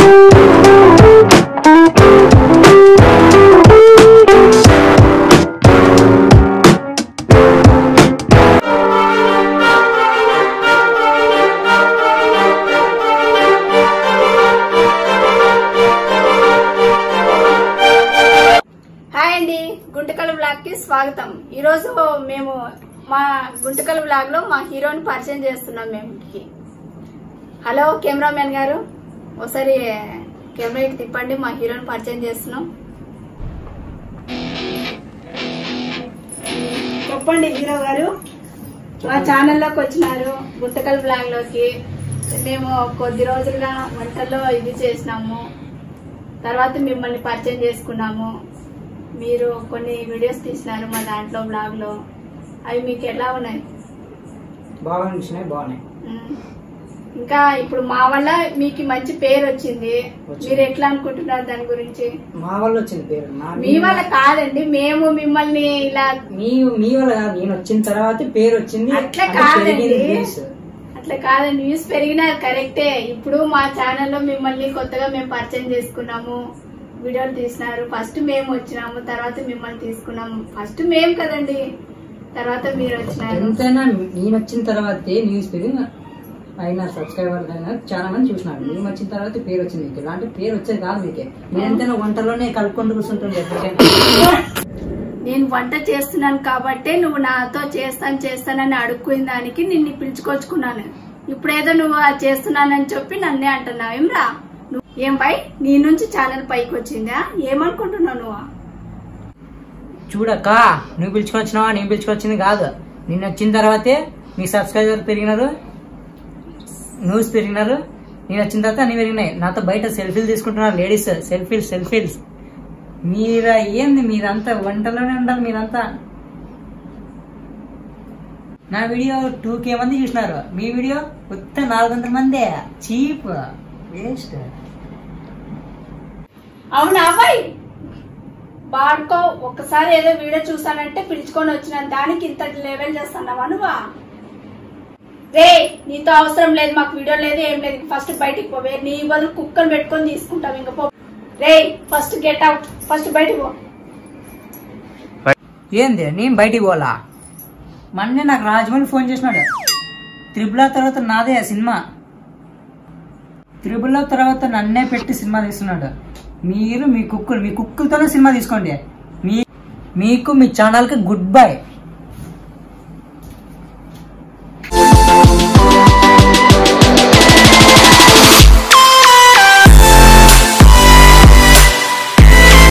Hi అండి Guntakal blog కి స్వాగతం ఈ రోజు మేము మా గుంటకల్ బ్లాగ్ లో మా హీరోని పరిచయం చేస్తున్నాం మేము ఇంటికి హలో కెమెరామెన్ గారు ఒకసారి కెమెరా ఇటు తిప్పండి మా హీరోని పరిచయం చేస్తున్నాం చెప్పండి హీరో గారు మా ఛానల్లోకి వచ్చినారు గుంటకల్ బ్లాగ్ లోకి మేము కొద్ది రోజులుగా వంటల్లో ఇది చేసినాము తర్వాత మిమ్మల్ని పరిచయం చేసుకున్నాము మీరు కొన్ని వీడియోస్ తీసినారు మా దాంట్లో బ్లాగ్ లో అవి మీకు ఎలా ఉన్నాయి బాగా అనిపించినాయి బాగున్నాయి ఉమ్. ఇంకా ఇప్పుడు మా వల్ల మీకు మంచి పేరు వచ్చింది వచ్చింది. మీరు ఎట్లా అనుకుంటున్నారు దాని గురించి మా వల్ల వచ్చింది పేరు నా మీ వల్ల కాదండి మేము మిమ్మల్ని ఇలా మీ మీ వల్ల కాదు నేను వచ్చిన తర్వాత పేరు వచ్చింది అట్లా అంటే కాదండి. పెరిగింది views. అట్లా కాదండి వ్యూస్ పెరిగినా కరెక్టే ఇప్పుడు మా ఛానల్లో మిమ్మల్ని కొత్తగా మేము పరిచయం చేసుకున్నాము వీడియోలు తీసినారు ఫస్ట్ మేము వచ్చినాము తర్వాత మిమ్మల్ని తీసుకున్నాము ఫస్ట్ మేము కదండి తర్వాత మీరు వచ్చినారు ఎంతైనా నేను వచ్చిన తర్వాతే న్యూస్ పెరిగి అయినా సబ్స్క్రైబర్ అయినా చాలా మంది చూసినారు నేను వచ్చిన తర్వాత పేరు వచ్చింది మీకు ఇలాంటి పేరు వచ్చేది కాదు మీకే నేను ఎంతైనా వంటలోనే కలుపుకుంటూ కూర్చుంటుంది ఎప్పటికైనా నేను వంట చేస్తున్నాను కాబట్టే నువ్వు నాతో చేస్తాను చేస్తానని అడుక్కున్న దానికి నిన్ను పిలుచుకొచ్చుకున్నాను ఇప్పుడేదో నువ్వు అది చేస్తున్నానని చెప్పి నన్నే అంటున్నావు ఏమ్రా నువ్వు ఏం పై నీ నుంచి ఛానల్ పైకి వచ్చిందా ఏమనుకుంటున్నావు నువ్వు చూడక్క నువ్వు పిలుచుకొని వచ్చినావా నేను పిలుచుకొచ్చింది కాదు నిన్న వచ్చిన తర్వాతే మీ సబ్స్క్రైబర్ పెరిగినారు న్యూస్ పెరిగినారు నేను వచ్చిన తర్వాత అన్ని పెరిగినాయి నాతో బయట సెల్ఫీలు తీసుకుంటున్నారు లేడీస్ సెల్ఫీలు సెల్ఫీలు మీర ఏంది మీరంతా వంటలోనే ఉండాలి మీరంతా నా వీడియో టూ కే మంది చూసినారు మీ వీడియో మొత్తం నాలుగు వందల మందే చీప్ వేస్ట్ అవునా అబ్బాయి బాడుకో ఒక్కసారి ఏదో వీడియో చూసానంటే పిలుచుకొని వచ్చిన దానికి ఇంత లెవెల్ చేస్తున్నావా నువ్వా రే నీతో అవసరం లేదు మాకు వీడియో లేదు ఏం లేదు ఫస్ట్ బయటికి పోవే నీ బదులు కుక్కను పెట్టుకొని తీసుకుంటావు ఇంకా పో రే ఫస్ట్ గెట్ అవుట్ ఫస్ట్ బయటికి పో ఏంది నేను బయటికి పోలా మొన్నే నాకు రాజమౌళి ఫోన్ చేసినాడు త్రిబుల్ ఆ తర్వాత నాదే ఆ సినిమా త్రిబుల్ ఆ తర్వాత నన్నే పెట్టి సినిమా తీస్తున్నాడు మీరు మీ కుక్కులు మీ కుక్కులతోనే సినిమా తీసుకోండి మీ మీకు మీ ఛానల్కి గుడ్ బై